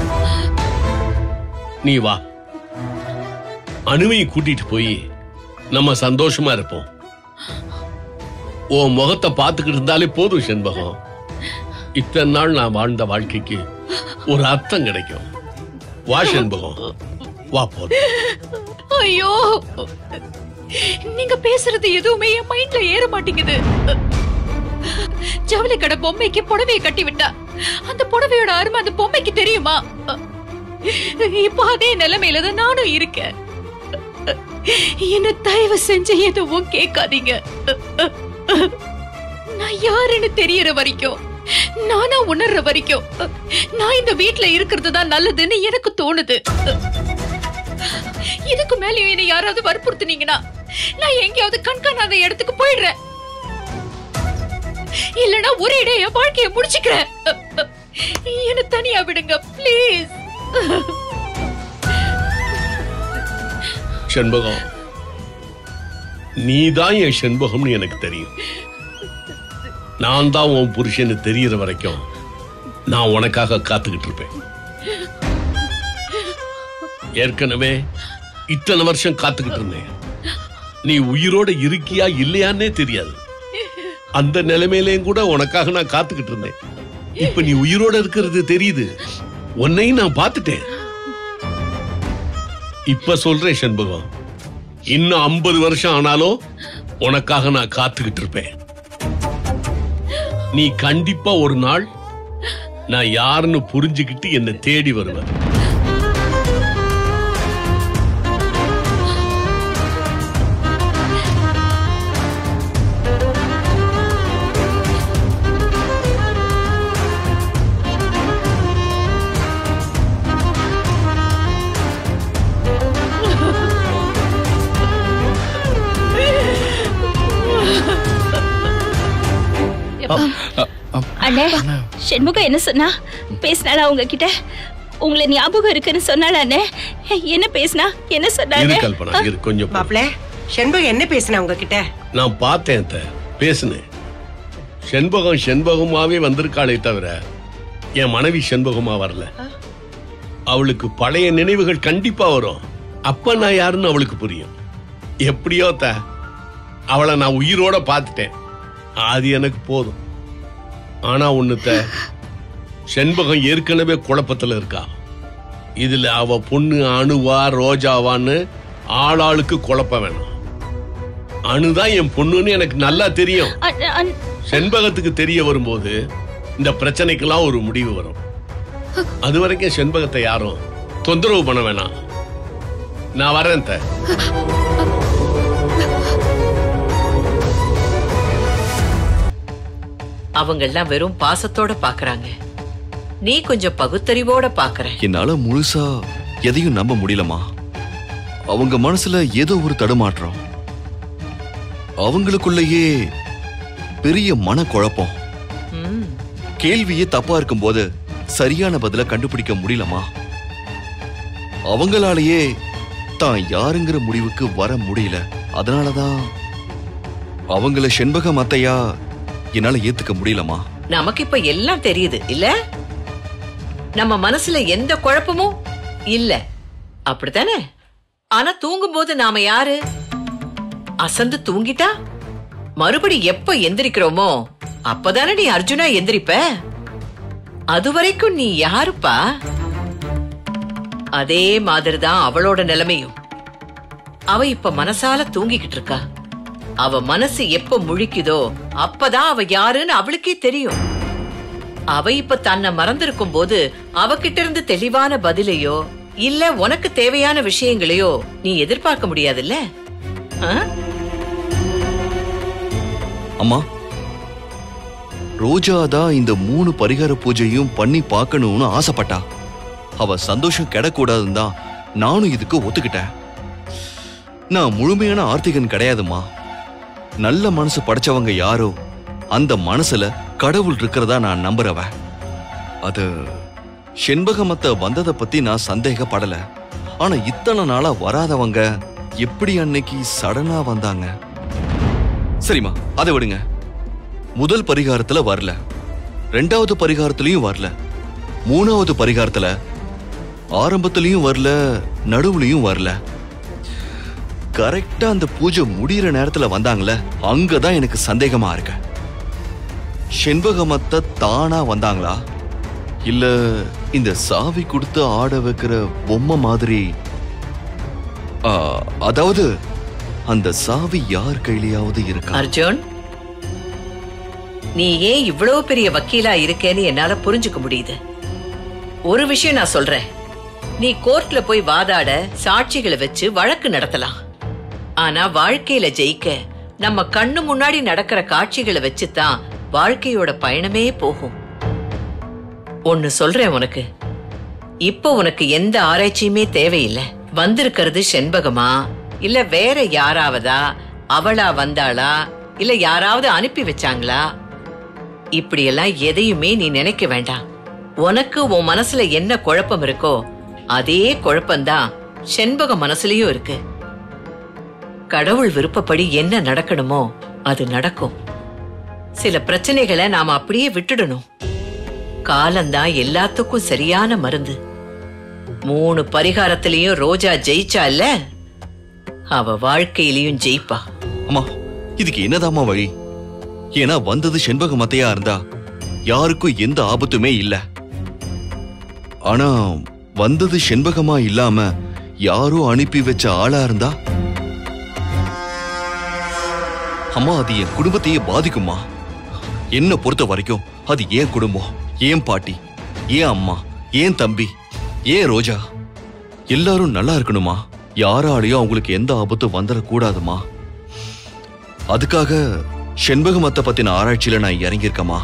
நீ வா அணுவை கூட்டிட்டு போய் நம்ம சந்தோஷமா இருப்போம் உன் முகத்தை பார்த்துக்கிட்டு இருந்தாலே போதும் செண்பகம் இத்தனை நாள் நான் வாழ்ந்த வாழ்க்கைக்கு ஒரு அர்த்தம் கிடைக்கும் வா செண்பகம் வா போதும் ஐயோ நீங்க பேசுறது எதுவுமே என் மைண்ட்ல ஏற மாட்டேங்குது ஜவுளி கடை பொம்மைக்கு புடவையை கட்டி விட்டா அந்த புடவையோட அருமை அந்த பொம்மைக்கு தெரியுமா இப்போ அதே நிலைமையில தான் நானும் இருக்கேன் என்ன தயவு செஞ்சு எதுவும் கேட்காதீங்க நான் யாருன்னு தெரியற வரைக்கும் நானா உணர்ற வரைக்கும் நான் இந்த வீட்ல இருக்கிறது தான் நல்லதுன்னு எனக்கு தோணுது இதுக்கு மேலயும் என்னை யாராவது வற்புறுத்துனீங்கன்னா நான் எங்கேயாவது கண்காணாத இடத்துக்கு போயிடுறேன் இல்லனா ஒரே இடம் என் வாழ்க்கைய முடிச்சுக்கிறேன் என்ன தனியா விடுங்க ப்ளீஸ் செண்பகம் நீதான் என் செண்பகம்னு எனக்கு தெரியும் நான் தான் உன் புருஷன்னு தெரியற வரைக்கும் நான் உனக்காக காத்துக்கிட்டு இருப்பேன் ஏற்கனவே இத்தனை வருஷம் காத்துக்கிட்டு இருந்தேன் நீ உயிரோட இருக்கியா இல்லையான்னே தெரியாது அந்த நிலைமையிலேயும் கூட உனக்காக நான் காத்துக்கிட்டு இருந்தேன் இப்ப நீ உயிரோட இருக்கிறது தெரியுது உன்னையும் நான் பார்த்துட்டேன் இப்ப சொல்றேன் செண்பகம் இன்னும் ஐம்பது வருஷம் ஆனாலும் உனக்காக நான் காத்துக்கிட்டு இருப்பேன் நீ கண்டிப்பா ஒரு நாள் நான் யாருன்னு புரிஞ்சுக்கிட்டு என்னை தேடி வருவேன் அண்ணே சண்முகம் என்ன சொன்னா பேசினாளா உங்ககிட்ட உங்களை ஞாபகம் இருக்குன்னு சொன்னாளா அண்ணே என்ன பேசினா என்ன இரு சொன்னாங்க கல்பனா இரு கொஞ்சம் பொறு. மாப்பிள செண்பகம் என்ன பேசினா உங்ககிட்ட நான் பார்த்தேன் அத்தை, பேசுனேன் செண்பகம் செண்பகமாவே வந்திருக்காளே தவிர என் மனைவி செண்பகமா வரல அவளுக்கு பழைய நினைவுகள் கண்டிப்பா வரும் அப்ப நான் யாருன்னு அவளுக்கு புரியும் எப்படியோ த அவளை நான் உயிரோட பார்த்துட்டேன் அது எனக்கு போதும் ஆனா ஒண்ணுத்த செண்பகம் ஏற்கனவே குழப்பத்துல இருக்கா இதுல அவ பொண்ணு அணுவா ரோஜாவான்னு ஆளாளுக்கு குழப்ப வேணாம் அணுதான் என் பொண்ணுன்னு எனக்கு நல்லா தெரியும் அண்ணா, அண்ணா, செண்பகத்துக்கு தெரிய வரும்போது இந்த பிரச்சனைக்கெல்லாம் ஒரு முடிவு வரும் அது வரைக்கும் செண்பகத்தை யாரும் தொந்தரவு பண்ண வேணாம் நான் வரேன் த அவங்க எல்லாம் வெறும் பாசத்தோட பாக்குறாங்க நீ கொஞ்சம் பகுத்தறிவோட பாக்குற என்னால முழுசா எதையும் நம்ப முடியலமா அவங்க மனசுல ஏதோ ஒரு தடுமாற்றம் அவங்களுக்குள்ளேயே பெரிய மனக்குழப்பம் ம், கேள்வியே தப்பா இருக்கும்போது சரியான பதில கண்டுபிடிக்க முடியலமா அவங்களாலேயே தான் யாருங்கிற முடிவுக்கு வர முடியல அதனாலதான் அவங்கள செண்பக மத்தையா என்னால ஏத்துக்க முடியலமா நமக்கு இப்ப எல்லாம் தெரியுது இல்ல நம்ம மனசுல எந்த குழப்பமும் இல்ல அப்படித்தானே ஆனா தூங்கும்போது நாம யாரு அசந்து தூங்கிட்டா மறுபடி எப்ப எந்திரிக்கிறோமோ அப்பதானே நீ அர்ஜுனா எந்திரிப்ப அது வரைக்கும் நீ யாருப்பா அதே மாதிரிதான் அவளோட நிலைமையும் அவ இப்ப மனசால தூங்கிக்கிட்டு இருக்கா அவ மனசு எப்ப முழிக்குதோ அப்பதான் அவ யாருன்னு அவளுக்கே தெரியும் அவ இப்ப தன்னை மறந்திருக்கும் போது அவகிட்ட இருந்து தெளிவான பதிலையோ இல்ல உனக்கு தேவையான விஷயங்களையோ நீ எதிர்பார்க்க முடியாதுல்ல ஆ? அம்மா ரோஜா தான் இந்த மூணு பரிகார பூஜையும் பண்ணி பார்க்கணும்னு ஆசைப்பட்டா அவ சந்தோஷம் கெடக்கூடாதுன்னு தான் நானும் இதுக்கு ஒத்துக்கிட்டேன் நான் முழுமையான ஆர்த்திகன் கிடையாதும்மா நல்ல மனசு படைச்சவங்க யாரோ அந்த மனசுல கடவுள் இருக்கிறதா நான் நம்புறவன் அது செண்பகமத்த வந்ததை பத்தி நான் சந்தேகப்படல ஆனா இத்தனை நாளா வராதவங்க எப்படி அன்னைக்கு சடனா வந்தாங்க சரிம்மா அதை விடுங்க முதல் பரிகாரத்துல வரல ரெண்டாவது பரிகாரத்திலயும் வரல மூணாவது பரிகாரத்துல ஆரம்பத்திலயும் வரல நடுவுலயும் வரல கரெக்டா அந்த பூஜை முடியிற நேரத்துல வந்தாங்களே அங்கதான் எனக்கு சந்தேகமா இருக்கு செண்பகமத்த தானா வந்தாங்களா இல்ல இந்த சாவி கொடுத்து ஆட வைக்கிற பொம்மை மாதிரி ஆ, அதாவது அந்த சாவி யார் கையிலயாவது இருக்கா அர்ஜுன் நீ ஏன் இவ்வளவு பெரிய வக்கீலா இருக்கேன்னு என்னால புரிஞ்சுக்க முடியுது ஒரு விஷயம் நான் சொல்றேன் நீ கோர்ட்ல போய் வாதாட சாட்சிகளை வச்சு வழக்கு நடத்தலாம் ஆனா வாழ்க்கையில ஜெயிக்க நம்ம கண்ணு முன்னாடி நடக்கிற காட்சிகளை வச்சுதான் வாழ்க்கையோட பயணமே போகும் ஒன்னு சொல்றேன் உனக்கு இப்போ உனக்கு எந்த ஆராய்ச்சியுமே தேவையில்லை வந்திருக்கிறது செண்பகமா இல்ல வேற யாராவதா அவளா வந்தாளா இல்ல யாராவது அனுப்பி வச்சாங்களா இப்படியெல்லாம் எதையுமே நீ நினைக்க வேண்டாம் உனக்கு உன் மனசுல என்ன குழப்பம் இருக்கோ அதே குழப்பம்தான் செண்பக மனசுலயும் இருக்கு கடவுள் விருப்பப்படி என்ன நடக்கணுமோ அது நடக்கும் சில பிரச்சனைகளை நாம அப்படியே விட்டுடணும் காலம்தான் எல்லாத்துக்கும் சரியான மருந்து மூணு பரிகாரத்திலையும் ரோஜா ஜெயிச்சா இல்ல அவ வாழ்க்கையிலயும் ஜெயிப்பா அம்மா இதுக்கு என்னதாம்மா வழி ஏன்னா வந்தது செண்பக மத்தையா இருந்தா யாருக்கும் எந்த ஆபத்துமே இல்ல ஆனா வந்தது செண்பகமா இல்லாம யாரோ அனுப்பி வச்ச ஆளா இருந்தா அம்மா அது என் குடும்பத்தையே பாதிக்குமா என்ன பொறுத்த வரைக்கும் அது ஏன் குடும்பம் ஏன் பாட்டி ஏன் அம்மா ஏன் தம்பி ஏன் ரோஜா எல்லாரும் நல்லா இருக்கணுமா யாராலையும் அவங்களுக்கு எந்த ஆபத்தும் வந்துடக்கூடாதுமா அதுக்காக செண்பகமத்தை பத்தின ஆராய்ச்சியில நான் இறங்கியிருக்கேமா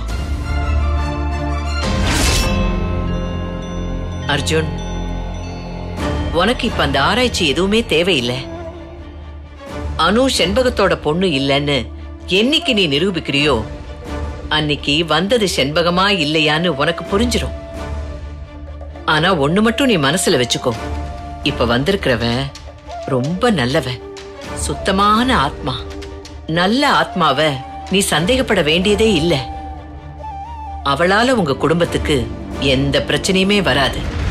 அர்ஜுன் உனக்கு இப்ப அந்த ஆராய்ச்சி எதுவுமே தேவையில்லை அனு செண்பகத்தோட பொண்ணு இல்லைன்னு என்னைக்கு நீ நிரூபிக்கிறியோ அன்னைக்கு வந்தது செண்பகமா இல்லையான்னு உனக்கு புரிஞ்சிரும் ஆனா ஒண்ணு மட்டும் நீ மனசுல வச்சுக்கோ இப்ப வந்திருக்கிறவ ரொம்ப நல்லவ சுத்தமான ஆத்மா நல்ல ஆத்மாவ நீ சந்தேகப்பட வேண்டியதே இல்ல அவளால உங்க குடும்பத்துக்கு எந்த பிரச்சனையுமே வராது